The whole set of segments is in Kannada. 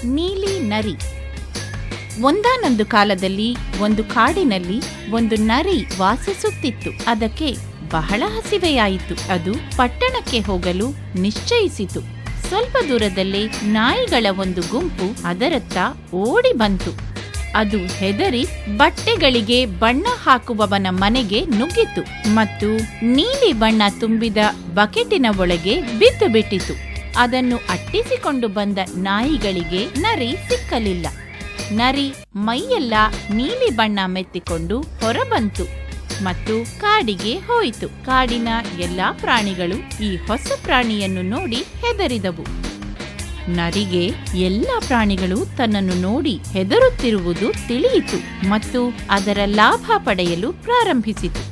ನೀಲಿ ನರಿ ಒಂದಾನೊಂದು ಕಾಲದಲ್ಲಿ ಒಂದು ಕಾಡಿನಲ್ಲಿ ಒಂದು ನರಿ ವಾಸಿಸುತ್ತಿತ್ತು ಅದಕ್ಕೆ ಬಹಳ ಹಸಿವೆಯಾಯಿತು ಅದು ಪಟ್ಟಣಕ್ಕೆ ಹೋಗಲು ನಿಶ್ಚಯಿಸಿತು ಸ್ವಲ್ಪ ದೂರದಲ್ಲೇ ನಾಯಿಗಳ ಒಂದು ಗುಂಪು ಅದರತ್ತ ಓಡಿ ಬಂತು ಅದು ಹೆದರಿ ಬಟ್ಟೆಗಳಿಗೆ ಬಣ್ಣ ಹಾಕುವವನ ಮನೆಗೆ ನುಗ್ಗಿತು ಮತ್ತು ನೀಲಿ ಬಣ್ಣ ತುಂಬಿದ ಬಕೆಟಿನ ಒಳಗೆ ಬಿದ್ದು ಬಿಟ್ಟಿತು ಅದನ್ನು ಅಟ್ಟಿಸಿಕೊಂಡು ಬಂದ ನಾಯಿಗಳಿಗೆ ನರಿ ಸಿಕ್ಕಲಿಲ್ಲ ನರಿ ಮೈಯೆಲ್ಲ ನೀಲಿ ಬಣ್ಣ ಮೆತ್ತಿಕೊಂಡು ಹೊರಬಂತು ಮತ್ತು ಕಾಡಿಗೆ ಹೋಯಿತು ಕಾಡಿನ ಎಲ್ಲಾ ಪ್ರಾಣಿಗಳು ಈ ಹೊಸ ಪ್ರಾಣಿಯನ್ನು ನೋಡಿ ಹೆದರಿದವು ನರಿಗೆ ಎಲ್ಲ ಪ್ರಾಣಿಗಳು ತನ್ನನ್ನು ನೋಡಿ ಹೆದರುತ್ತಿರುವುದು ತಿಳಿಯಿತು ಮತ್ತು ಅದರ ಲಾಭ ಪಡೆಯಲು ಪ್ರಾರಂಭಿಸಿತು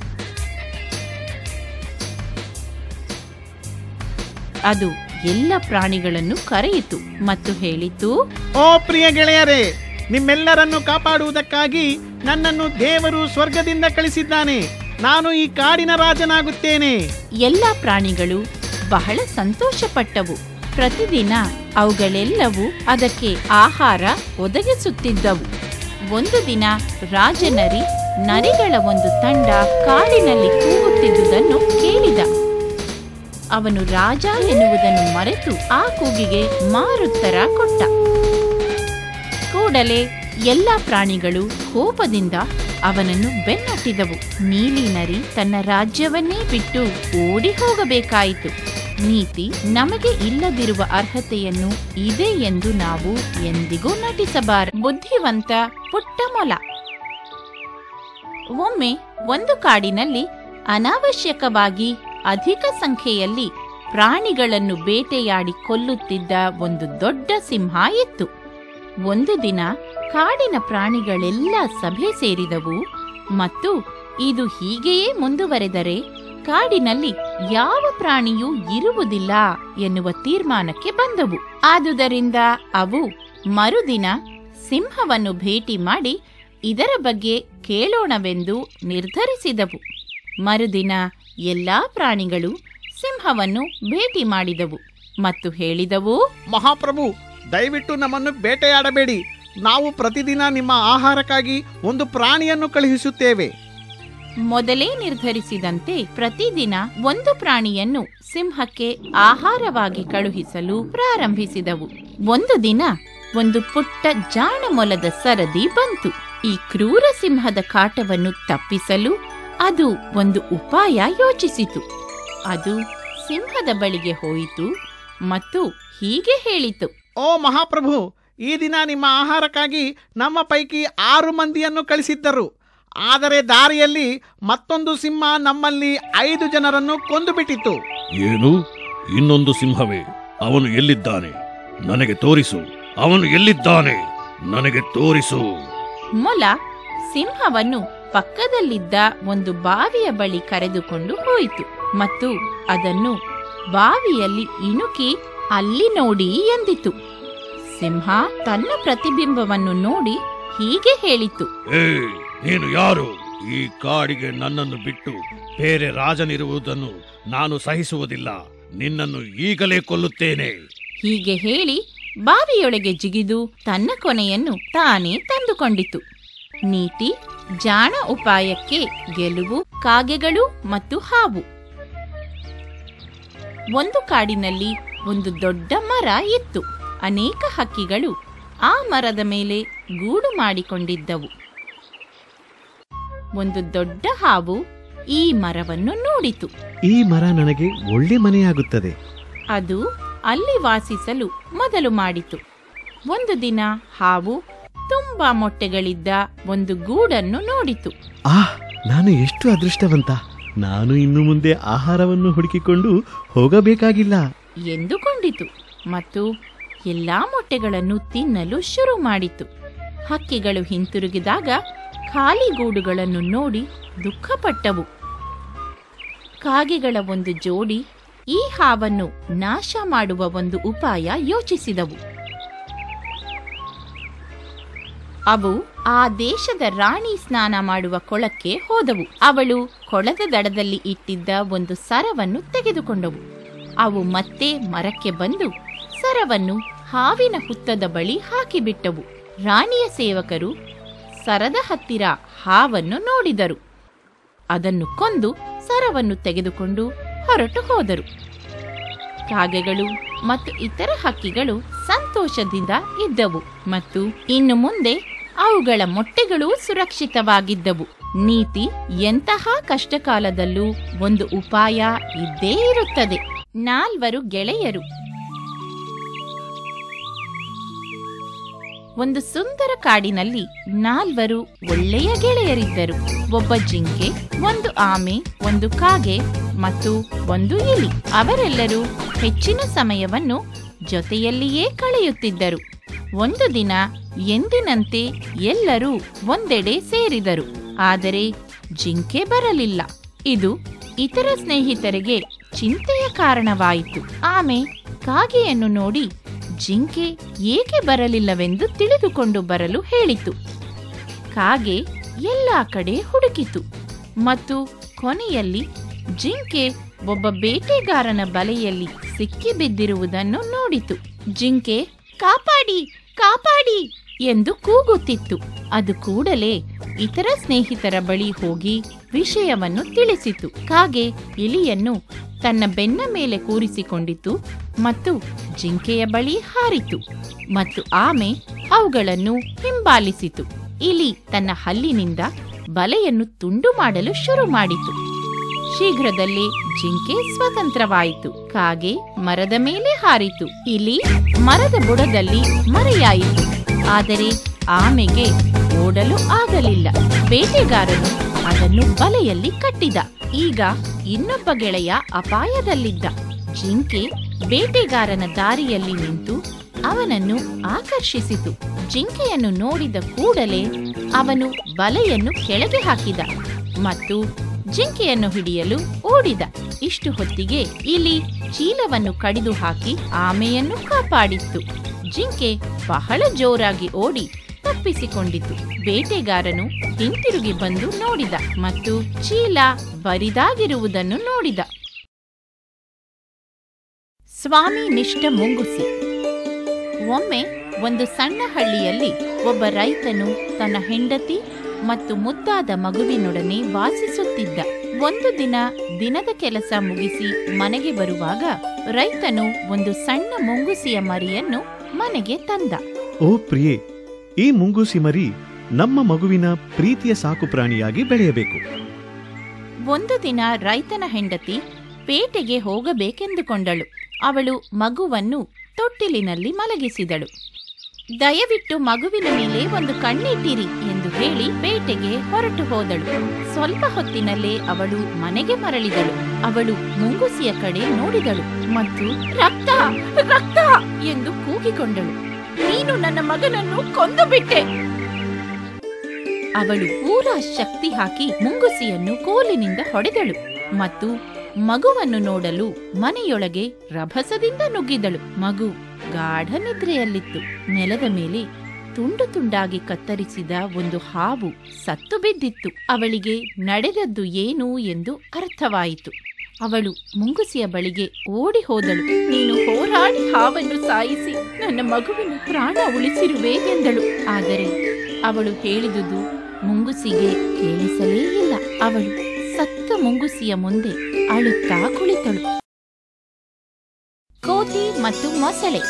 ಅದು ಎಲ್ಲ ಪ್ರಾಣಿಗಳನ್ನು ಕರೆಯಿತು ಮತ್ತು ಹೇಳಿತು ಓ ಪ್ರಿಯ ಗೆಳೆಯರೇ ನಿಮ್ಮೆಲ್ಲರನ್ನು ಕಾಪಾಡುವುದಕ್ಕಾಗಿ ನನ್ನನ್ನು ದೇವರು ಸ್ವರ್ಗದಿಂದ ಕಳಿಸಿದ್ದಾನೆ ನಾನು ಈ ಕಾಡಿನ ರಾಜನಾಗುತ್ತೇನೆ ಎಲ್ಲ ಪ್ರಾಣಿಗಳು ಬಹಳ ಸಂತೋಷಪಟ್ಟವು ಪ್ರತಿದಿನ ಅವುಗಳೆಲ್ಲವೂ ಅದಕ್ಕೆ ಆಹಾರ ಒದಗಿಸುತ್ತಿದ್ದವು ಒಂದು ದಿನ ರಾಜನರಿ ನರಿಗಳ ಒಂದು ತಂಡ ಕಾಡಿನಲ್ಲಿ ಕೂಗುತ್ತಿದ್ದುದನ್ನು ಕೇಳಿದ ಅವನು ರಾಜ ಎನ್ನುವುದನ್ನು ಮರೆತು ಆ ಕೂಗಿಗೆ ಮಾರುತ್ತರ ಕೊಟ್ಟ ಕೂಡಲೇ ಎಲ್ಲ ಪ್ರಾಣಿಗಳು ಕೋಪದಿಂದ ಅವನನ್ನು ಬೆನ್ನಟ್ಟಿದವು ನೀಲಿ ನರಿ ತನ್ನ ರಾಜ್ಯವನ್ನೇ ಬಿಟ್ಟು ಓಡಿ ಹೋಗಬೇಕಾಯಿತು ನೀತಿ ನಮಗೆ ಇಲ್ಲದಿರುವ ಅರ್ಹತೆಯನ್ನು ಇದೆ ಎಂದು ನಾವು ಎಂದಿಗೂ ನಟಿಸಬಾರ ಬುದ್ಧಿವಂತ ಪುಟ್ಟ ಮೊಲ ಒಮ್ಮೆ ಒಂದು ಕಾಡಿನಲ್ಲಿ ಅನಾವಶ್ಯಕವಾಗಿ ಅಧಿಕ ಸಂಖ್ಯೆಯಲ್ಲಿ ಪ್ರಾಣಿಗಳನ್ನು ಬೇಟೆಯಾಡಿ ಕೊಲ್ಲುತ್ತಿದ್ದ ಒಂದು ದೊಡ್ಡ ಸಿಂಹ ಇತ್ತು ಒಂದು ದಿನ ಕಾಡಿನ ಪ್ರಾಣಿಗಳೆಲ್ಲ ಸಭೆ ಸೇರಿದವು ಮತ್ತು ಇದು ಹೀಗೆಯೇ ಮುಂದುವರೆದರೆ ಕಾಡಿನಲ್ಲಿ ಯಾವ ಪ್ರಾಣಿಯೂ ಇರುವುದಿಲ್ಲ ಎನ್ನುವ ತೀರ್ಮಾನಕ್ಕೆ ಬಂದವು ಆದುದರಿಂದ ಅವು ಮರುದಿನ ಸಿಂಹವನ್ನು ಭೇಟಿ ಮಾಡಿ ಇದರ ಬಗ್ಗೆ ಕೇಳೋಣವೆಂದು ನಿರ್ಧರಿಸಿದವು ಮರುದಿನ ಎಲ್ಲಾ ಪ್ರಾಣಿಗಳು ಸಿಂಹವನ್ನು ಭೇಟಿ ಮಾಡಿದವು ಮತ್ತು ಹೇಳಿದವು ಮಹಾಪ್ರಭು ದಯವಿಟ್ಟು ನಮ್ಮನ್ನು ಬೇಟೆಯಾಡಬೇಡಿ ನಾವು ಪ್ರತಿದಿನ ನಿಮ್ಮ ಆಹಾರಕ್ಕಾಗಿ ಒಂದು ಪ್ರಾಣಿಯನ್ನು ಕಳುಹಿಸುತ್ತೇವೆ ಮೊದಲೇ ನಿರ್ಧರಿಸಿದಂತೆ ಪ್ರತಿದಿನ ಒಂದು ಪ್ರಾಣಿಯನ್ನು ಸಿಂಹಕ್ಕೆ ಆಹಾರವಾಗಿ ಕಳುಹಿಸಲು ಪ್ರಾರಂಭಿಸಿದವು ಒಂದು ದಿನ ಒಂದು ಪುಟ್ಟ ಜಾಣಮೊಲದ ಸರದಿ ಬಂತು ಈ ಕ್ರೂರ ಸಿಂಹದ ಕಾಟವನ್ನು ತಪ್ಪಿಸಲು ಅದು ಒಂದು ಉಪಾಯ ಯೋಚಿಸಿತು ಅದು ಸಿಂಹದ ಬಳಿಗೆ ಹೋಯಿತು ಮತ್ತು ಹೀಗೆ ಹೇಳಿತು ಓ ಮಹಾಪ್ರಭು ಈ ದಿನ ನಿಮ್ಮ ಆಹಾರಕ್ಕಾಗಿ ನಮ್ಮ ಪೈಕಿ ಆರು ಮಂದಿಯನ್ನು ಕಳಿಸಿದ್ದರು ಆದರೆ ದಾರಿಯಲ್ಲಿ ಮತ್ತೊಂದು ಸಿಂಹ ನಮ್ಮಲ್ಲಿ ಐದು ಜನರನ್ನು ಕೊಂದು ಬಿಟ್ಟಿತು ಏನು ಇನ್ನೊಂದು ಸಿಂಹವೇ ಅವನು ಎಲ್ಲಿದ್ದಾನೆ ನನಗೆ ತೋರಿಸು ಅವನು ಎಲ್ಲಿದ್ದಾನೆ ನನಗೆ ತೋರಿಸು ಮೊಲ ಸಿಂಹವನ್ನು ಪಕ್ಕದಲ್ಲಿದ್ದ ಒಂದು ಬಾವಿಯ ಬಳಿ ಕರೆದುಕೊಂಡು ಹೋಯಿತು ಮತ್ತು ಅದನ್ನು ಬಾವಿಯಲ್ಲಿ ಇಣುಕಿ ಅಲ್ಲಿ ನೋಡಿ ಎಂದಿತು ಸಿಂಹ ತನ್ನ ಪ್ರತಿಬಿಂಬವನ್ನು ನೋಡಿ ಹೀಗೆ ಹೇಳಿತು ಏ ನೀನು ಯಾರು ಈ ಕಾಡಿಗೆ ನನ್ನನ್ನು ಬಿಟ್ಟು ಬೇರೆ ರಾಜನಿರುವುದನ್ನು ನಾನು ಸಹಿಸುವುದಿಲ್ಲ ನಿನ್ನನ್ನು ಈಗಲೇ ಕೊಲ್ಲುತ್ತೇನೆ ಹೀಗೆ ಹೇಳಿ ಬಾವಿಯೊಳಗೆ ಜಿಗಿದು ತನ್ನ ಕೊನೆಯನ್ನು ತಾನೇ ತಂದುಕೊಂಡಿತು ನೀತಿ ಜಾಣ ಉಪಾಯಕ್ಕೆ ಗೆಲುವು ಕಾಗೆಗಳು ಮತ್ತು ಹಾವು ಒಂದು ಕಾಡಿನಲ್ಲಿ ಒಂದು ದೊಡ್ಡ ಮರ ಇತ್ತು ಅನೇಕ ಹಕ್ಕಿಗಳು ಆ ಮರದ ಮೇಲೆ ಗೂಡು ಮಾಡಿಕೊಂಡಿದ್ದವು ಒಂದು ದೊಡ್ಡ ಹಾವು ಈ ಮರವನ್ನು ನೋಡಿತು ಈ ಮರ ನನಗೆ ಒಳ್ಳೆ ಮನೆಯಾಗುತ್ತದೆ ಅದು ಅಲ್ಲಿ ವಾಸಿಸಲು ಮೊದಲು ಮಾಡಿತು ಒಂದು ದಿನ ಹಾವು ತುಂಬಾ ಮೊಟ್ಟೆಗಳಿದ್ದ ಒಂದು ಗೂಡನ್ನು ನೋಡಿತು ಆಹ್ ನಾನು ಎಷ್ಟು ಅದೃಷ್ಟವಂತ ನಾನು ಇನ್ನು ಮುಂದೆ ಆಹಾರವನ್ನು ಹುಡುಕಿಕೊಂಡು ಹೋಗಬೇಕಾಗಿಲ್ಲ ಎಂದುಕೊಂಡಿತು ಮತ್ತು ಎಲ್ಲಾ ಮೊಟ್ಟೆಗಳನ್ನು ತಿನ್ನಲು ಶುರು ಮಾಡಿತು ಹಕ್ಕಿಗಳು ಹಿಂತಿರುಗಿದಾಗ ಖಾಲಿ ಗೂಡುಗಳನ್ನು ನೋಡಿ ದುಃಖಪಟ್ಟವು ಕಾಗೆಗಳ ಒಂದು ಜೋಡಿ ಈ ಹಾವನ್ನು ನಾಶ ಮಾಡುವ ಒಂದು ಉಪಾಯ ಯೋಚಿಸಿದವು ಅವು ಆ ದೇಶದ ರಾಣಿ ಸ್ನಾನ ಮಾಡುವ ಕೊಳಕ್ಕೆ ಹೋದವು ಅವಳು ಕೊಳದ ದಡದಲ್ಲಿ ಇಟ್ಟಿದ್ದ ಒಂದು ಸರವನ್ನು ತೆಗೆದುಕೊಂಡವು ಅವು ಮತ್ತೆ ಮರಕ್ಕೆ ಬಂದು ಸರವನ್ನು ಹಾವಿನ ಹುತ್ತದ ಬಳಿ ಹಾಕಿಬಿಟ್ಟವು ರಾಣಿಯ ಸೇವಕರು ಸರದ ಹತ್ತಿರ ಹಾವನ್ನು ನೋಡಿದರು ಅದನ್ನು ಕೊಂದು ಸರವನ್ನು ತೆಗೆದುಕೊಂಡು ಹೊರಟು ಹೋದರು ಕಾಗೆಗಳು ಮತ್ತು ಇತರ ಹಕ್ಕಿಗಳು ಸಂತೋಷದಿಂದ ಇದ್ದವು ಮತ್ತು ಇನ್ನು ಮುಂದೆ ಅವುಗಳ ಮೊಟ್ಟೆಗಳು ಸುರಕ್ಷಿತವಾಗಿದ್ದವು ನೀತಿ ಎಂತಹ ಕಷ್ಟಕಾಲದಲ್ಲೂ ಒಂದು ಉಪಾಯ ಇದ್ದೇ ಇರುತ್ತದೆ ನಾಲ್ವರು ಗೆಳೆಯರು ಒಂದು ಸುಂದರ ಕಾಡಿನಲ್ಲಿ ನಾಲ್ವರು ಒಳ್ಳೆಯ ಗೆಳೆಯರಿದ್ದರು ಒಬ್ಬ ಜಿಂಕೆ ಒಂದು ಆಮೆ ಒಂದು ಕಾಗೆ ಮತ್ತು ಒಂದು ಇಲಿ ಅವರೆಲ್ಲರೂ ಹೆಚ್ಚಿನ ಸಮಯವನ್ನು ಜೊತೆಯಲ್ಲಿಯೇ ಕಳೆಯುತ್ತಿದ್ದರು ಒಂದು ದಿನ ಎಂದಿನಂತೆ ಎಲ್ಲರೂ ಒಂದೆಡೆ ಸೇರಿದರು ಆದರೆ ಜಿಂಕೆ ಬರಲಿಲ್ಲ ಇದು ಇತರ ಸ್ನೇಹಿತರಿಗೆ ಚಿಂತೆಯ ಕಾರಣವಾಯಿತು ಆಮೆ ಕಾಗೆಯನ್ನು ನೋಡಿ ಜಿಂಕೆ ಏಕೆ ಬರಲಿಲ್ಲವೆಂದು ತಿಳಿದುಕೊಂಡು ಬರಲು ಹೇಳಿತು ಕಾಗೆ ಎಲ್ಲ ಕಡೆ ಹುಡುಕಿತು ಮತ್ತು ಕೊನೆಯಲ್ಲಿ ಜಿಂಕೆ ಒಬ್ಬ ಬೇಟೆಗಾರನ ಬಲೆಯಲ್ಲಿ ಸಿಕ್ಕಿ ಬಿದ್ದಿರುವುದನ್ನು ನೋಡಿತು ಜಿಂಕೆ ಕಾಪಾಡಿ ಕಾಪಾಡಿ ಎಂದು ಕೂಗುತ್ತಿತ್ತು ಅದು ಕೂಡಲೇ ಇತರ ಸ್ನೇಹಿತರ ಬಳಿ ಹೋಗಿ ವಿಷಯವನ್ನು ತಿಳಿಸಿತು ಕಾಗೆ ಇಲಿಯನ್ನು ತನ್ನ ಬೆನ್ನ ಮೇಲೆ ಕೂರಿಸಿಕೊಂಡಿತು ಮತ್ತು ಜಿಂಕೆಯ ಬಳಿ ಹಾರಿತು ಮತ್ತು ಆಮೆ ಅವುಗಳನ್ನು ಹಿಂಬಾಲಿಸಿತು ಇಲಿ ತನ್ನ ಹಲ್ಲಿನಿಂದ ಬಲೆಯನ್ನು ತುಂಡು ಮಾಡಲು ಶುರು ಮಾಡಿತು ಶೀಘ್ರದಲ್ಲೇ ಜಿಂಕೆ ಸ್ವತಂತ್ರವಾಯಿತು ಕಾಗೆ ಮರದ ಮೇಲೆ ಹಾರಿತು ಇಲಿ ಮರದ ಬುಡದಲ್ಲಿ ಮರೆಯಾಯಿತು ಆದರೆ ಆಮೆಗೆ ಓಡಲು ಆಗಲಿಲ್ಲ ಬೇಟೆಗಾರನು ಅದನ್ನು ಬಲೆಯಲ್ಲಿ ಕಟ್ಟಿದ ಈಗ ಇನ್ನೊಬ್ಬ ಗೆಳೆಯ ಅಪಾಯದಲ್ಲಿದ್ದ ಜಿಂಕೆ ಬೇಟೆಗಾರನ ದಾರಿಯಲ್ಲಿ ನಿಂತು ಅವನನ್ನು ಆಕರ್ಷಿಸಿತು ಜಿಂಕೆಯನ್ನು ನೋಡಿದ ಕೂಡಲೇ ಅವನು ಬಲೆಯನ್ನು ಕೆಳಗೆ ಹಾಕಿದ ಮತ್ತು ಜಿಂಕೆಯನ್ನು ಹಿಡಿಯಲು ಓಡಿದ ಇಷ್ಟು ಹೊತ್ತಿಗೆ ಇಲಿ ಚೀಲವನ್ನು ಕಡಿದು ಹಾಕಿ ಆಮೆಯನ್ನು ಕಾಪಾಡಿತ್ತು ಜಿಂಕೆ ಬಹಳ ಜೋರಾಗಿ ಓಡಿ ತಪ್ಪಿಸಿಕೊಂಡಿತು ಬೇಟೆಗಾರನು ಹಿಂತಿರುಗಿ ಬಂದು ನೋಡಿದ ಮತ್ತು ಚೀಲ ಬರಿದಾಗಿರುವುದನ್ನು ನೋಡಿದ ಸ್ವಾಮಿ ನಿಷ್ಠ ಮುಂಗುಸಿ ಒಮ್ಮೆ ಒಂದು ಸಣ್ಣ ಹಳ್ಳಿಯಲ್ಲಿ ಒಬ್ಬ ರೈತನು ತನ್ನ ಹೆಂಡತಿ ಮತ್ತು ಮುದ್ದಾದ ಮಗುವಿನೊಡನೆ ವಾಸಿಸುತ್ತಿದ್ದ ಒಂದು ದಿನ ದಿನದ ಕೆಲಸ ಮುಗಿಸಿ ಮನೆಗೆ ಬರುವಾಗ ರೈತನು ಒಂದು ಸಣ್ಣ ಮುಂಗುಸಿಯ ಮರಿಯನ್ನು ಮನೆಗೆ ತಂದ ಓ ಪ್ರಿಯೆ ಈ ಮುಂಗೂಸಿ ಮರಿ ನಮ್ಮ ಮಗುವಿನ ಪ್ರೀತಿಯ ಸಾಕು ಪ್ರಾಣಿಯಾಗಿ ಬೆಳೆಯಬೇಕು ಒಂದು ದಿನ ರೈತನ ಹೆಂಡತಿ ಪೇಟೆಗೆ ಹೋಗಬೇಕೆಂದುಕೊಂಡಳು ಅವಳು ಮಗುವನ್ನು ತೊಟ್ಟಿಲಿನಲ್ಲಿ ಮಲಗಿಸಿದಳು ದಯವಿಟ್ಟು ಮಗುವಿನ ಮೇಲೆ ಒಂದು ಕಣ್ಣಿಟ್ಟಿರಿ ಎಂದು ಹೇಳಿ ಪೇಟೆಗೆ ಹೊರಟು ಹೋದಳು ಸ್ವಲ್ಪ ಹೊತ್ತಿನಲ್ಲೇ ಅವಳು ಮನೆಗೆ ಮರಳಿದಳು ಅವಳು ಮುಂಗುಸಿಯ ಕಡೆ ನೋಡಿದಳು ಮತ್ತು ರಕ್ತ ರಕ್ತ ಎಂದು ಕೂಗಿಕೊಂಡಳು ನೀನು ನನ್ನ ಮಗನನ್ನು ಕೊಂದು ಬಿಟ್ಟೆ ಅವಳು ಪೂರಾ ಶಕ್ತಿ ಹಾಕಿ ಮುಂಗುಸಿಯನ್ನು ಕೋಲಿನಿಂದ ಹೊಡೆದಳು ಮತ್ತು ಮಗುವನ್ನು ನೋಡಲು ಮನೆಯೊಳಗೆ ರಭಸದಿಂದ ನುಗ್ಗಿದಳು ಮಗು ಗಾಢ ನಿದ್ರೆಯಲ್ಲಿತ್ತು ನೆಲದ ಮೇಲೆ ತುಂಡು ತುಂಡಾಗಿ ಕತ್ತರಿಸಿದ ಒಂದು ಹಾವು ಸತ್ತು ಬಿದ್ದಿತ್ತು ಅವಳಿಗೆ ನಡೆದದ್ದು ಏನು ಎಂದು ಅರ್ಥವಾಯಿತು ಅವಳು ಮುಂಗುಸಿಯ ಬಳಿಗೆ ಓಡಿ ಹೋದಳು ನೀನು ಹೋರಾಡಿ ಹಾವನ್ನು ಸಾಯಿಸಿ ನನ್ನ ಮಗುವಿನ ಪ್ರಾಣ ಉಳಿಸಿರುವೆ ಎಂದಳು ಆದರೆ ಅವಳು ಹೇಳಿದುದು ಮುಂಗುಸಿಗೆ ಕೇಳಿಸಲೇ ಇಲ್ಲ ಅವಳು ಸತ್ತ ಮುಂಗುಸಿಯ ಮುಂದೆ ಅಳುತ್ತಾ ಕುಳಿತಳು ಕೋತಿ ಮತ್ತು ಮೊಸಳೆ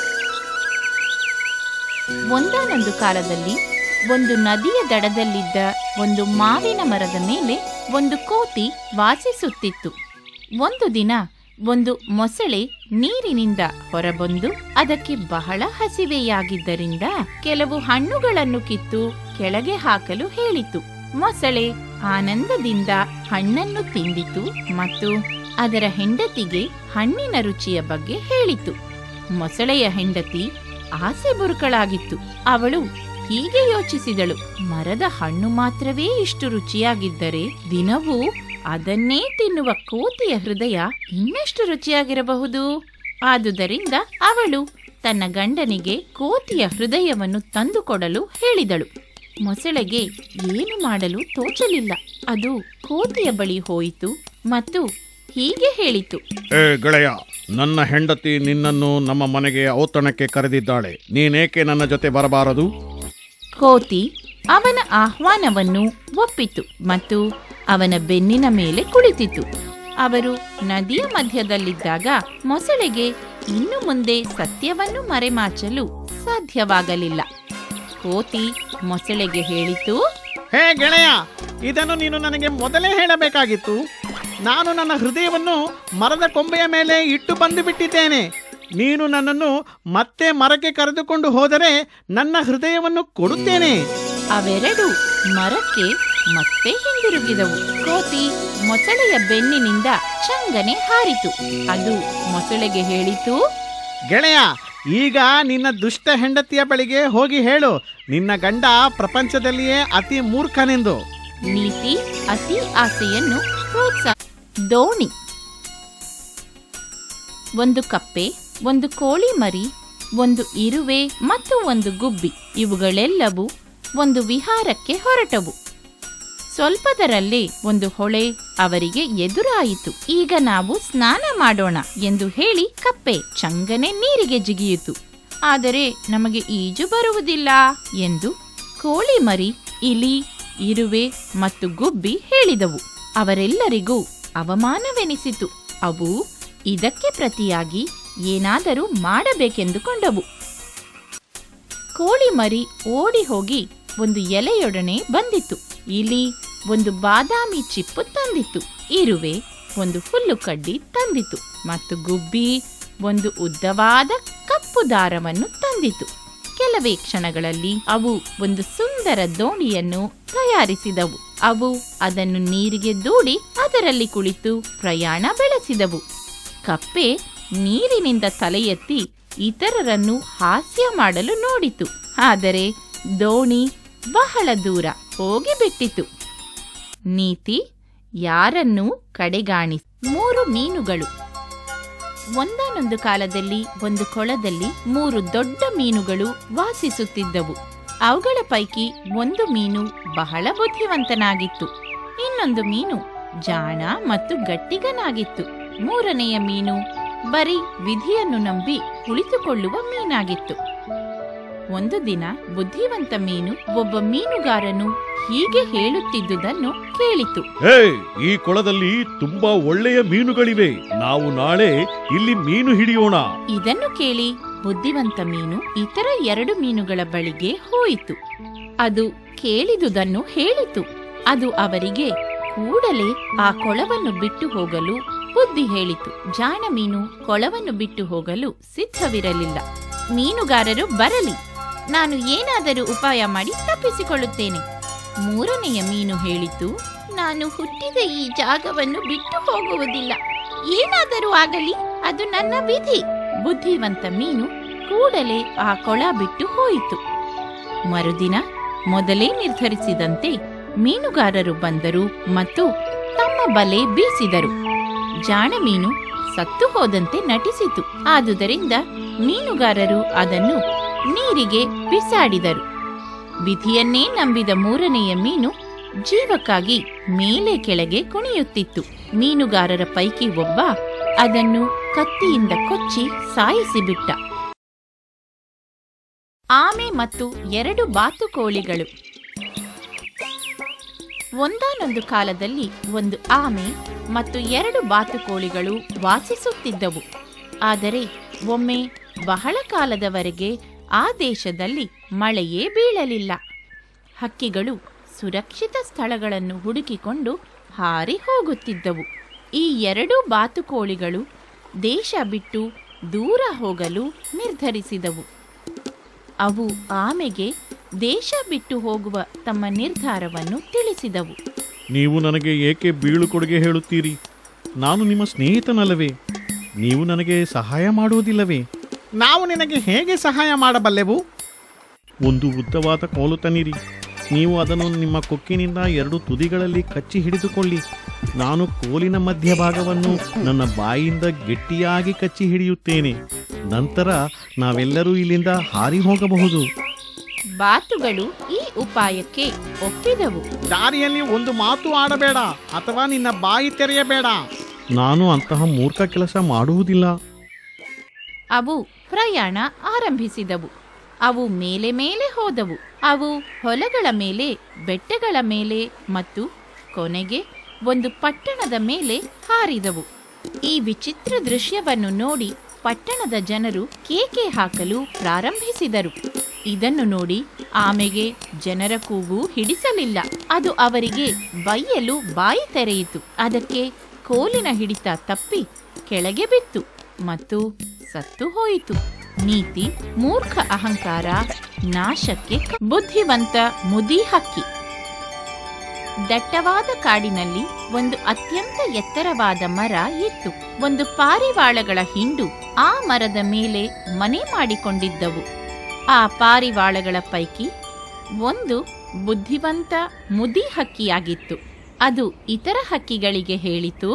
ಒಂದಾನೊಂದು ಕಾಲದಲ್ಲಿ ಒಂದು ನದಿಯ ದಡದಲ್ಲಿದ್ದ ಒಂದು ಮಾವಿನ ಮರದ ಮೇಲೆ ಒಂದು ಕೋತಿ ವಾಸಿಸುತ್ತಿತ್ತು ಒಂದು ದಿನ ಒಂದು ಮೊಸಳೆ ನೀರಿನಿಂದ ಹೊರಬಂದು ಅದಕ್ಕೆ ಬಹಳ ಹಸಿವೆಯಾಗಿದ್ದರಿಂದ ಕೆಲವು ಹಣ್ಣುಗಳನ್ನು ಕಿತ್ತು ಕೆಳಗೆ ಹಾಕಲು ಹೇಳಿತು ಮೊಸಳೆ ಆನಂದದಿಂದ ಹಣ್ಣನ್ನು ತಿಂದಿತು ಮತ್ತು ಅದರ ಹೆಂಡತಿಗೆ ಹಣ್ಣಿನ ರುಚಿಯ ಬಗ್ಗೆ ಹೇಳಿತು ಮೊಸಳೆಯ ಹೆಂಡತಿ ಆಸೆ ಬುರುಕಳಾಗಿತ್ತು ಅವಳು ಹೀಗೆ ಯೋಚಿಸಿದಳು ಮರದ ಹಣ್ಣು ಮಾತ್ರವೇ ಇಷ್ಟು ರುಚಿಯಾಗಿದ್ದರೆ ದಿನವೂ ಅದನ್ನೇ ತಿನ್ನುವ ಕೋತಿಯ ಹೃದಯ ಇನ್ನೆಷ್ಟು ರುಚಿಯಾಗಿರಬಹುದು ಆದುದರಿಂದ ಅವಳು ತನ್ನ ಗಂಡನಿಗೆ ಕೋತಿಯ ಹೃದಯವನ್ನು ತಂದುಕೊಡಲು ಹೇಳಿದಳು ಮೊಸಳೆಗೆ ಏನು ಮಾಡಲು ತೋಚಲಿಲ್ಲ ಅದು ಕೋತಿಯ ಬಳಿ ಹೋಯಿತು ಮತ್ತು ಹೀಗೆ ಹೇಳಿತು ಏ ಗೆಳೆಯ ನನ್ನ ಹೆಂಡತಿ ನಿನ್ನನ್ನು ನಮ್ಮ ಮನೆಗೆ ಔತಣಕ್ಕೆ ಕರೆದಿದ್ದಾಳೆ ನೀನೇಕೆ ನನ್ನ ಜೊತೆ ಬರಬಾರದು ಕೋತಿ ಅವನ ಆಹ್ವಾನವನ್ನು ಒಪ್ಪಿತು ಮತ್ತು ಅವನ ಬೆನ್ನಿನ ಮೇಲೆ ಕುಳಿತಿತು ಅವರು ನದಿಯ ಮಧ್ಯದಲ್ಲಿದ್ದಾಗ ಮೊಸಳೆಗೆ ಇನ್ನು ಮುಂದೆ ಸತ್ಯವನ್ನು ಮರೆಮಾಚಲು ಸಾಧ್ಯವಾಗಲಿಲ್ಲ ಕೋತಿ ಮೊಸಳೆಗೆ ಹೇಳಿತು ಹೇ ಗೆಳೆಯ ಇದನ್ನು ನೀನು ನನಗೆ ಮೊದಲೇ ಹೇಳಬೇಕಾಗಿತ್ತು ನಾನು ನನ್ನ ಹೃದಯವನ್ನು ಮರದ ಕೊಂಬೆಯ ಮೇಲೆ ಇಟ್ಟು ಬಂದು ಬಿಟ್ಟಿದ್ದೇನೆ ನೀನು ನನ್ನನ್ನು ಮತ್ತೆ ಮರಕ್ಕೆ ಕರೆದುಕೊಂಡು ಹೋದರೆ ನನ್ನ ಹೃದಯವನ್ನು ಕೊಡುತ್ತೇನೆ ಅವೆರಡು ಮರಕ್ಕೆ ಮತ್ತೆ ಹಿಂದಿರುಗಿದವು ಕೋತಿ ಮೊಸಳೆಯ ಬೆನ್ನಿನಿಂದ ಚಂಗನೆ ಹಾರಿತು ಅದು ಮೊಸಳೆಗೆ ಹೇಳಿತು ಗೆಳೆಯ ಈಗ ನಿನ್ನ ದುಷ್ಟ ಹೆಂಡತಿಯ ಬಳಿಗೆ ಹೋಗಿ ಹೇಳು ನಿನ್ನ ಗಂಡ ಪ್ರಪಂಚದಲ್ಲಿಯೇ ಅತಿ ಮೂರ್ಖನೆಂದು ನೀತಿ ಅತಿ ಆಸೆಯನ್ನು ಪ್ರೋತ್ಸಾಹ ದೋಣಿ ಒಂದು ಕಪ್ಪೆ ಒಂದು ಕೋಳಿ ಮರಿ ಒಂದು ಇರುವೆ ಮತ್ತು ಒಂದು ಗುಬ್ಬಿ ಇವುಗಳೆಲ್ಲವೂ ಒಂದು ವಿಹಾರಕ್ಕೆ ಹೊರಟವು ಸ್ವಲ್ಪದರಲ್ಲೇ ಒಂದು ಹೊಳೆ ಅವರಿಗೆ ಎದುರಾಯಿತು ಈಗ ನಾವು ಸ್ನಾನ ಮಾಡೋಣ ಎಂದು ಹೇಳಿ ಕಪ್ಪೆ ಚಂಗನೆ ನೀರಿಗೆ ಜಿಗಿಯಿತು ಆದರೆ ನಮಗೆ ಈಜು ಬರುವುದಿಲ್ಲ ಎಂದು ಕೋಳಿ ಮರಿ ಇಲಿ ಇರುವೆ ಮತ್ತು ಗುಬ್ಬಿ ಹೇಳಿದವು ಅವರೆಲ್ಲರಿಗೂ ಅವಮಾನವೆನಿಸಿತು ಅವು ಇದಕ್ಕೆ ಪ್ರತಿಯಾಗಿ ಏನಾದರೂ ಮಾಡಬೇಕೆಂದುಕೊಂಡವು ಕೋಳಿ ಮರಿ ಓಡಿ ಹೋಗಿ ಒಂದು ಎಲೆಯೊಡನೆ ಬಂದಿತು ಇಲಿ ಒಂದು ಬಾದಾಮಿ ಚಿಪ್ಪು ತಂದಿತು ಇರುವೆ ಒಂದು ಹುಲ್ಲು ಕಡ್ಡಿ ತಂದಿತು ಮತ್ತು ಗುಬ್ಬಿ ಒಂದು ಉದ್ದವಾದ ಕಪ್ಪು ದಾರವನ್ನು ತಂದಿತು ಕೆಲವೇ ಕ್ಷಣಗಳಲ್ಲಿ ಅವು ಒಂದು ಸುಂದರ ದೋಣಿಯನ್ನು ತಯಾರಿಸಿದವು ಅವು ಅದನ್ನು ನೀರಿಗೆ ದೂಡಿ ಅದರಲ್ಲಿ ಕುಳಿತು ಪ್ರಯಾಣ ಬೆಳೆಸಿದವು ಕಪ್ಪೆ ನೀರಿನಿಂದ ತಲೆ ಎತ್ತಿ ಇತರರನ್ನು ಹಾಸ್ಯ ಮಾಡಲು ನೋಡಿತು ಆದರೆ ದೋಣಿ ಬಹಳ ದೂರ ಹೋಗಿಬಿಟ್ಟಿತು ನೀತಿ ಯಾರನ್ನೂ ಕಡೆಗಾಣಿಸಿ ಮೂರು ಮೀನುಗಳು ಒಂದಾನೊಂದು ಕಾಲದಲ್ಲಿ ಒಂದು ಕೊಳದಲ್ಲಿ ಮೂರು ದೊಡ್ಡ ಮೀನುಗಳು ವಾಸಿಸುತ್ತಿದ್ದವು ಅವುಗಳ ಪೈಕಿ ಒಂದು ಮೀನು ಬಹಳ ಬುದ್ಧಿವಂತನಾಗಿತ್ತು ಇನ್ನೊಂದು ಮೀನು ಜಾಣ ಮತ್ತು ಗಟ್ಟಿಗನಾಗಿತ್ತು ಮೂರನೆಯ ಮೀನು ಬರೀ ವಿಧಿಯನ್ನು ನಂಬಿ ಕುಳಿತುಕೊಳ್ಳುವ ಮೀನಾಗಿತ್ತು ಒಂದು ದಿನ ಬುದ್ಧಿವಂತ ಮೀನು ಒಬ್ಬ ಮೀನುಗಾರನು ಹೀಗೆ ಹೇಳುತ್ತಿದ್ದುದನ್ನು ಕೇಳಿತು ಹೇ ಈ ಕೊಳದಲ್ಲಿ ತುಂಬಾ ಒಳ್ಳೆಯ ಮೀನುಗಳಿವೆ ನಾವು ನಾಳೆ ಇಲ್ಲಿ ಮೀನು ಹಿಡಿಯೋಣ ಇದನ್ನು ಕೇಳಿ ಬುದ್ಧಿವಂತ ಮೀನು ಇತರ ಎರಡು ಮೀನುಗಳ ಬಳಿಗೆ ಹೋಯಿತು ಅದು ಕೇಳಿದುದನ್ನು ಹೇಳಿತು ಅದು ಅವರಿಗೆ ಕೂಡಲೇ ಆ ಕೊಳವನ್ನು ಬಿಟ್ಟು ಹೋಗಲು ಬುದ್ಧಿ ಹೇಳಿತು ಜಾಣ ಮೀನು ಕೊಳವನ್ನು ಬಿಟ್ಟು ಹೋಗಲು ಸಿದ್ಧವಿರಲಿಲ್ಲ ಮೀನುಗಾರರು ಬರಲಿ ನಾನು ಏನಾದರೂ ಉಪಾಯ ಮಾಡಿ ತಪ್ಪಿಸಿಕೊಳ್ಳುತ್ತೇನೆ ಮೂರನೆಯ ಮೀನು ಹೇಳಿತು ನಾನು ಹುಟ್ಟಿದ ಈ ಜಾಗವನ್ನು ಬಿಟ್ಟು ಹೋಗುವುದಿಲ್ಲ ಏನಾದರೂ ಆಗಲಿ ಅದು ನನ್ನ ವಿಧಿ ಬುದ್ಧಿವಂತ ಮೀನು ಕೂಡಲೇ ಆ ಕೊಳ ಬಿಟ್ಟು ಹೋಯಿತು ಮರುದಿನ ಮೊದಲೇ ನಿರ್ಧರಿಸಿದಂತೆ ಮೀನುಗಾರರು ಬಂದರು ಮತ್ತು ತಮ್ಮ ಬಲೆ ಬೀಸಿದರು ಜಾಣ ಮೀನು ಸತ್ತು ಹೋದಂತೆ ನಟಿಸಿತು ಆದುದರಿಂದ ಮೀನುಗಾರರು ಅದನ್ನು ನೀರಿಗೆ ಬಿಸಾಡಿದರು ವಿಧಿಯನ್ನೇ ನಂಬಿದ ಮೂರನೆಯ ಮೀನು ಜೀವಕ್ಕಾಗಿ ಮೇಲೆ ಕೆಳಗೆ ಕುಣಿಯುತ್ತಿತ್ತು ಮೀನುಗಾರರ ಪೈಕಿ ಒಬ್ಬ ಅದನ್ನು ಕತ್ತಿಯಿಂದ ಕೊಚ್ಚಿ ಸಾಯಿಸಿಬಿಟ್ಟ ಆಮೆ ಮತ್ತು ಎರಡು ಬಾತುಕೋಳಿಗಳು ಒಂದಾನೊಂದು ಕಾಲದಲ್ಲಿ ಒಂದು ಆಮೆ ಮತ್ತು ಎರಡು ಬಾತುಕೋಳಿಗಳು ವಾಸಿಸುತ್ತಿದ್ದವು ಆದರೆ ಒಮ್ಮೆ ಬಹಳ ಕಾಲದವರೆಗೆ ಆ ದೇಶದಲ್ಲಿ ಮಳೆಯೇ ಬೀಳಲಿಲ್ಲ ಹಕ್ಕಿಗಳು ಸುರಕ್ಷಿತ ಸ್ಥಳಗಳನ್ನು ಹುಡುಕಿಕೊಂಡು ಹಾರಿ ಹೋಗುತ್ತಿದ್ದವು ಈ ಎರಡೂ ಬಾತುಕೋಳಿಗಳು ದೇಶ ಬಿಟ್ಟು ದೂರ ಹೋಗಲು ನಿರ್ಧರಿಸಿದವು ಅವು ಆಮೆಗೆ ದೇಶ ಬಿಟ್ಟು ಹೋಗುವ ತಮ್ಮ ನಿರ್ಧಾರವನ್ನು ತಿಳಿಸಿದವು ನೀವು ನನಗೆ ಏಕೆ ಬೀಳುಕೊಡುಗೆ ಹೇಳುತ್ತೀರಿ ನಾನು ನಿಮ್ಮ ಸ್ನೇಹಿತನಲ್ಲವೇ ನೀವು ನನಗೆ ಸಹಾಯ ಮಾಡುವುದಿಲ್ಲವೇ ನಾವು ನಿನಗೆ ಹೇಗೆ ಸಹಾಯ ಮಾಡಬಲ್ಲೆವು ಒಂದು ಉದ್ದವಾದ ಕೋಲು ತನ್ನಿರಿ ನೀವು ಅದನ್ನು ನಿಮ್ಮ ಕೊಕ್ಕಿನಿಂದ ಎರಡು ತುದಿಗಳಲ್ಲಿ ಕಚ್ಚಿ ಹಿಡಿದುಕೊಳ್ಳಿ ನಾನು ಕೋಲಿನ ಮಧ್ಯಭಾಗವನ್ನು ನನ್ನ ಬಾಯಿಯಿಂದ ಗಟ್ಟಿಯಾಗಿ ಕಚ್ಚಿ ಹಿಡಿಯುತ್ತೇನೆ ನಂತರ ನಾವೆಲ್ಲರೂ ಇಲ್ಲಿಂದ ಹಾರಿ ಹೋಗಬಹುದು ಬಾತುಗಳು ಈ ಉಪಾಯಕ್ಕೆ ಒಪ್ಪಿದವು ದಾರಿಯಲ್ಲಿ ಒಂದು ಮಾತು ಆಡಬೇಡ ಅಥವಾ ನಿನ್ನ ಬಾಯಿ ತೆರೆಯಬೇಡ ನಾನು ಅಂತಹ ಮೂರ್ಖ ಕೆಲಸ ಮಾಡುವುದಿಲ್ಲ ಅವು ಪ್ರಯಾಣ ಆರಂಭಿಸಿದವು ಅವು ಮೇಲೆ ಮೇಲೆ ಹೋದವು ಅವು ಹೊಲಗಳ ಮೇಲೆ ಬೆಟ್ಟಗಳ ಮೇಲೆ ಮತ್ತು ಕೊನೆಗೆ ಒಂದು ಪಟ್ಟಣದ ಮೇಲೆ ಹಾರಿದವು ಈ ವಿಚಿತ್ರ ದೃಶ್ಯವನ್ನು ನೋಡಿ ಪಟ್ಟಣದ ಜನರು ಕೇಕೆ ಹಾಕಲು ಪ್ರಾರಂಭಿಸಿದರು ಇದನ್ನು ನೋಡಿ ಆಮೆಗೆ ಜನರ ಕೂಗು ಹಿಡಿಸಲಿಲ್ಲ ಅದು ಅವರಿಗೆ ಬೈಯಲು ಬಾಯಿ ತೆರೆಯಿತು ಅದಕ್ಕೆ ಕೋಲಿನ ಹಿಡಿತ ತಪ್ಪಿ ಕೆಳಗೆ ಬಿತ್ತು ಮತ್ತು ಸತ್ತು ಹೋಯಿತು ನೀತಿ ಮೂರ್ಖ ಅಹಂಕಾರ ನಾಶಕ್ಕೆ ಬುದ್ಧಿವಂತ ಮುದಿ ಹಕ್ಕಿ ದಟ್ಟವಾದ ಕಾಡಿನಲ್ಲಿ ಒಂದು ಅತ್ಯಂತ ಎತ್ತರವಾದ ಮರ ಇತ್ತು ಒಂದು ಪಾರಿವಾಳಗಳ ಹಿಂಡು ಆ ಮರದ ಮೇಲೆ ಮನೆ ಮಾಡಿಕೊಂಡಿದ್ದವು ಆ ಪಾರಿವಾಳಗಳ ಪೈಕಿ ಒಂದು ಬುದ್ಧಿವಂತ ಮುದಿ ಹಕ್ಕಿಯಾಗಿತ್ತು ಅದು ಇತರ ಹಕ್ಕಿಗಳಿಗೆ ಹೇಳಿತು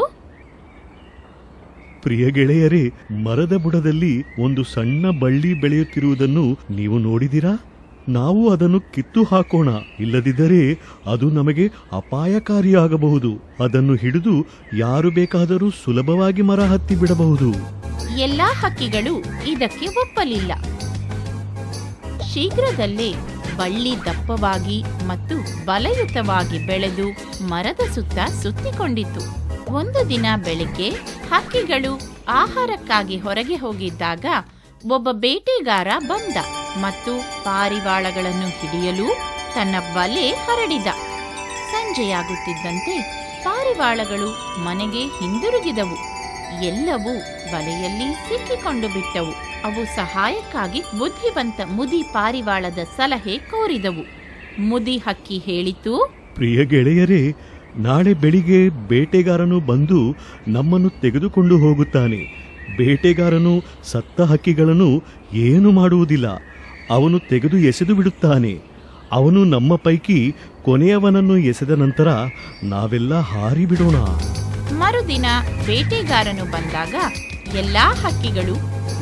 ಪ್ರಿಯ ಗೆಳೆಯರೇ ಮರದ ಬುಡದಲ್ಲಿ ಒಂದು ಸಣ್ಣ ಬಳ್ಳಿ ಬೆಳೆಯುತ್ತಿರುವುದನ್ನು ನೀವು ನೋಡಿದಿರಾ ನಾವು ಅದನ್ನು ಕಿತ್ತು ಹಾಕೋಣ ಇಲ್ಲದಿದ್ದರೆ ಅದು ನಮಗೆ ಅಪಾಯಕಾರಿಯಾಗಬಹುದು ಅದನ್ನು ಹಿಡಿದು ಯಾರು ಬೇಕಾದರೂ ಸುಲಭವಾಗಿ ಮರ ಹತ್ತಿ ಬಿಡಬಹುದು ಎಲ್ಲಾ ಹಕ್ಕಿಗಳು ಇದಕ್ಕೆ ಒಪ್ಪಲಿಲ್ಲ ಶೀಘ್ರದಲ್ಲೇ ಬಳ್ಳಿ ದಪ್ಪವಾಗಿ ಮತ್ತು ಬಲಯುತವಾಗಿ ಬೆಳೆದು ಮರದ ಸುತ್ತ ಸುತ್ತಿಕೊಂಡಿತು ಒಂದು ದಿನ ಬೆಳಿಗ್ಗೆ ಹಕ್ಕಿಗಳು ಆಹಾರಕ್ಕಾಗಿ ಹೊರಗೆ ಹೋಗಿದ್ದಾಗ ಒಬ್ಬ ಬೇಟೆಗಾರ ಬಂದ ಮತ್ತು ಪಾರಿವಾಳಗಳನ್ನು ಹಿಡಿಯಲು ತನ್ನ ಬಲೆ ಹರಡಿದ ಸಂಜೆಯಾಗುತ್ತಿದ್ದಂತೆ ಪಾರಿವಾಳಗಳು ಮನೆಗೆ ಹಿಂದಿರುಗಿದವು ಎಲ್ಲವೂ ಬಲೆಯಲ್ಲಿ ಸಿಕ್ಕಿಕೊಂಡು ಬಿಟ್ಟವು ಅವು ಸಹಾಯಕ್ಕಾಗಿ ಬುದ್ಧಿವಂತ ಮುದಿ ಪಾರಿವಾಳದ ಸಲಹೆ ಕೋರಿದವು ಮುದಿ ಹಕ್ಕಿ ಹೇಳಿತು ಪ್ರಿಯ ಗೆಳೆಯರೇ ನಾಳೆ ಬೆಳಿಗ್ಗೆ ಬೇಟೆಗಾರನು ಬಂದು ನಮ್ಮನ್ನು ತೆಗೆದುಕೊಂಡು ಹೋಗುತ್ತಾನೆ ಬೇಟೆಗಾರನು ಸತ್ತ ಹಕ್ಕಿಗಳನ್ನು ಏನು ಮಾಡುವುದಿಲ್ಲ ಅವನು ತೆಗೆದು ಎಸೆದು ಬಿಡುತ್ತಾನೆ ಅವನು ನಮ್ಮ ಪೈಕಿ ಕೊನೆಯವನನ್ನು ಎಸೆದ ನಂತರ ನಾವೆಲ್ಲ ಹಾರಿ ಬಿಡೋಣ ಮರುದಿನ ಬೇಟೆಗಾರನು ಬಂದಾಗ ಎಲ್ಲಾ ಹಕ್ಕಿಗಳು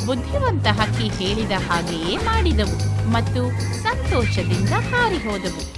ಬುದ್ಧಿವಂತ ಹಕ್ಕಿ ಹೇಳಿದ ಹಾಗೆಯೇ ಮಾಡಿದವು ಮತ್ತು ಸಂತೋಷದಿಂದ ಹಾರಿ ಹೋದವು